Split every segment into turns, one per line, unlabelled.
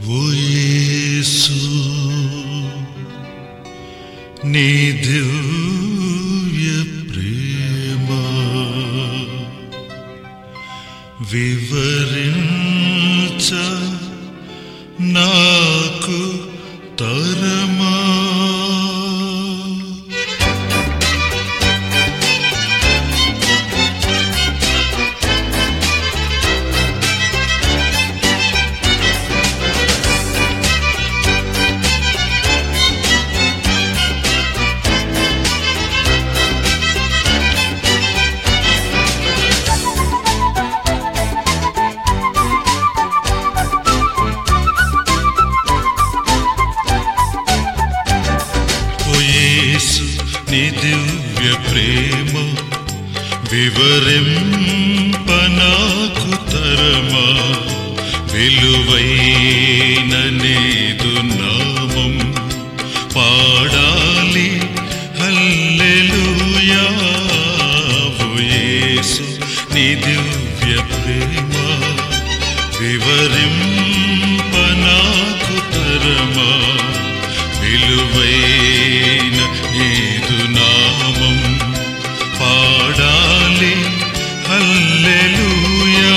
ఓ యేసు నీ దివ్య ప్రేమ వివరించ నాకు తరమా ఓ యేసు నీ దివ్య ప్రేమ వివరింప నాకు తరమా విలువైన నీదు నామం పాడాలి హల్లెలూయా ఓ యేసు నీ దివ్య ప్రేమ వివరింప నాకు తరమా విలువైన నీదు నామం పాడాలి హల్లెలూయా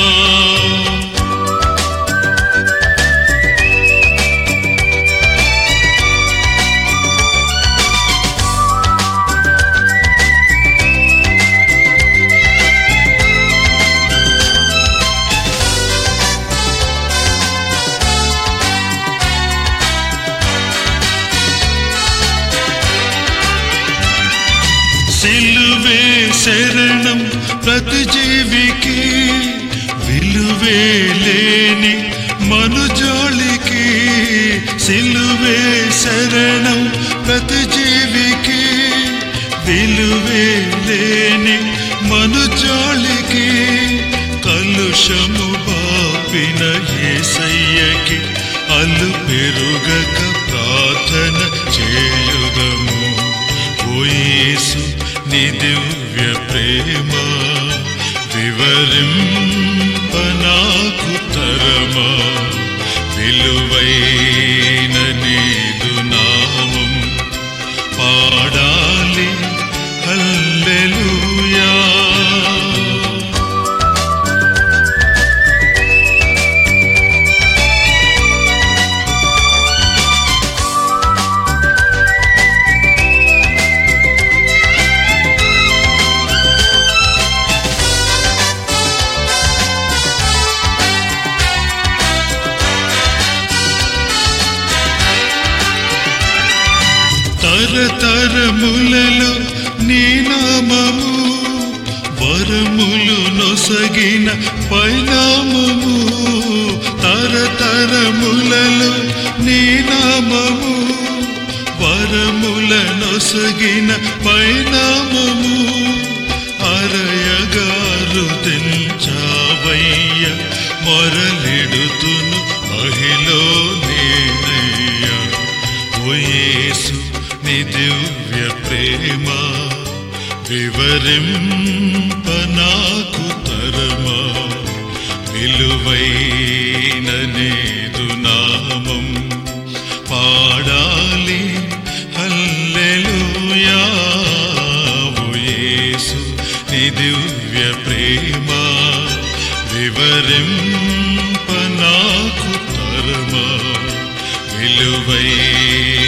సిలువే శరణం ప్రతి జీవికి విలువే లేని మనుజాళికి సిలువే శరణం ప్రతి జీవికి విలువే లేని మనుజాళికి కలుషము బాపిన ఏసయ్యకి అల్లు పెరుగక ప్రార్థన చేయుదము ఓ యేసు నీ దివ్య ప్రేమ వివరింప నాకు తరమా విలువైన నీదు నామం పాడాలి హల్లెలూయా తరతరములలో నీ నామము వరములు నొసగిన పైనామము తరతరములలో నీ నామము వరముల నొసగిన పైనామము అరయగారు తెంచావయ్య మొరలిడుతును మహిలో నేనయ్యా ఓ యేసు నీ దివ్య ప్రేమ వివరింప నాకు తరమా విలువైన నీదు నామం పాడాలి హల్లెలూయా ఓ యేసు నీ దివ్య ప్రేమ వివరింప నాకు తరమా విలువైన